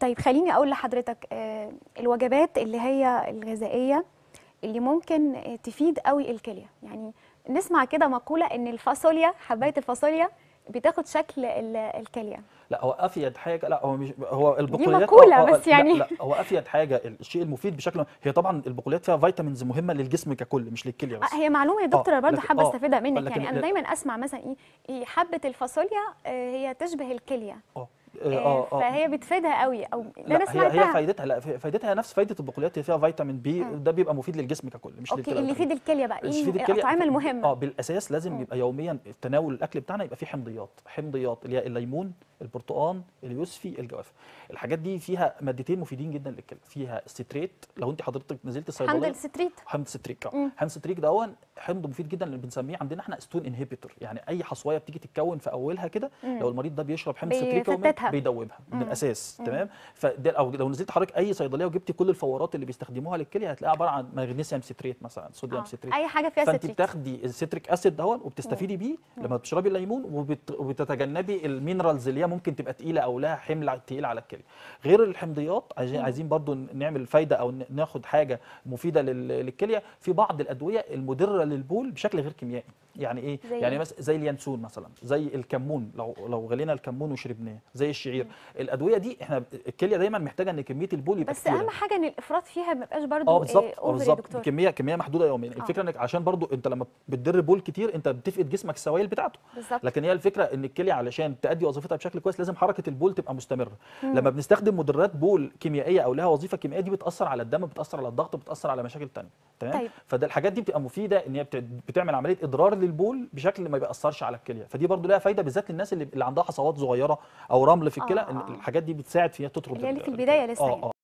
طيب خليني اقول لحضرتك آه، الوجبات اللي هي الغذائيه اللي ممكن آه، تفيد قوي الكليه يعني نسمع كده مقوله ان الفاصوليا حبايه الفاصوليا بتاخد شكل ال- الكليه لا هو افيد حاجه لا هو مش هو البقوليات مقولة آه، آه، بس يعني. لا, لا هو افيد حاجه الشيء المفيد بشكل هي طبعا البقوليات فيها فيتامينز مهمه للجسم ككل مش للكليه بس آه، هي معلومه يا دكتور انا برضه لكن- حابه آه، استفيدها منك لكن يعني انا ل- دايما اسمع مثلا ايه إيه حبه الفاصوليا آه، هي تشبه الكليه اه آه، اه اه فهي بتفيدها قوي او ده لا انا هي هي سمعتها فايدتها لا في- فايدتها نفس فايده البقوليات هي فيها فيتامين بي مم. ده بيبقى مفيد للجسم ككل مش اوكي للكلى اللي والكلى. يفيد الكليه بقى مش ايه يفيد الكليه الاطعمه اه المهمه بالاساس لازم مم. يبقى يوميا تناول الاكل بتاعنا يبقى فيه حمضيات حمضيات اللي هي الليمون البرتقال اليوسفي الجوافه الحاجات دي فيها مادتين مفيدين جدا للكلى فيها ستريت لو انت حضرتك نزلت حمض الصيدليه الستريت حمض ستريك مم. اه حمض ستريك ده حمض مفيد جدا اللي بنسميه عندنا احنا ستون انهبيتور يعني اي حصويه بتيجي تتكون في اولها كده مم. لو المريض ده بيشرب حمض ستريك يوميا بيفتتها. بيدوبها من مم. الاساس مم. تمام فده او لو نزلت حضرتك اي صيدليه وجبتي كل الفورات اللي بيستخدموها للكليه هتلاقيها عباره عن مغنيسيوم ستريت مثلا صوديوم آه، ستريت اي حاجه فيها فانت ستريت بتاخدي الستريك اسيد دهون وبتستفيدي بيه لما بتشربي الليمون وبت... وبتتجنبي المينرالز اللي هي ممكن تبقى تقيله او لها حمل تقيل على الكلى غير الحمضيات عايزين مم. عايزين برضو نعمل فايده او ن- ناخد حاجه مفيده لل... للكليه في بعض الادويه المضره للبول بشكل غير كيميائي يعني ايه زي يعني إيه؟ مثلا زي اليانسون مثلا زي الكمون لو لو غلينا الكمون وشربناه زي الشعير الادويه دي احنا الكليه دايما محتاجه ان كميه البول يبقى بس كتيرة. اهم حاجه ان الافراط فيها ما يبقاش برضه اه بالظبط اه اوفر يا بالظبط دكتور كميه كميه محدوده يوميا الفكره انك عشان برضو انت لما بتدر بول كتير انت بتفقد جسمك السوائل بتاعته بالظبط لكن هي الفكره ان الكليه علشان تأدي وظيفتها بشكل كويس لازم حركه البول تبقى مستمره مم. لما بنستخدم مدرات بول كيميائيه او لها وظيفه كيميائيه دي بتاثر على الدم بتاثر على الضغط بتاثر على مشاكل تانية تمام طيب. فده الحاجات دي بتبقى مفيده ان هي بت- بتعمل عمليه اضرار للبول بشكل ما بيأثرش على الكليه فدي برضو لها فايده بالذات للناس اللي, اللي عندها حصوات صغيره او رمل في الكلى آه، ان آه. الحاجات دي بتساعد فيها تطرد اللي هي اللي في ال- البداية لسه اه يعني. اه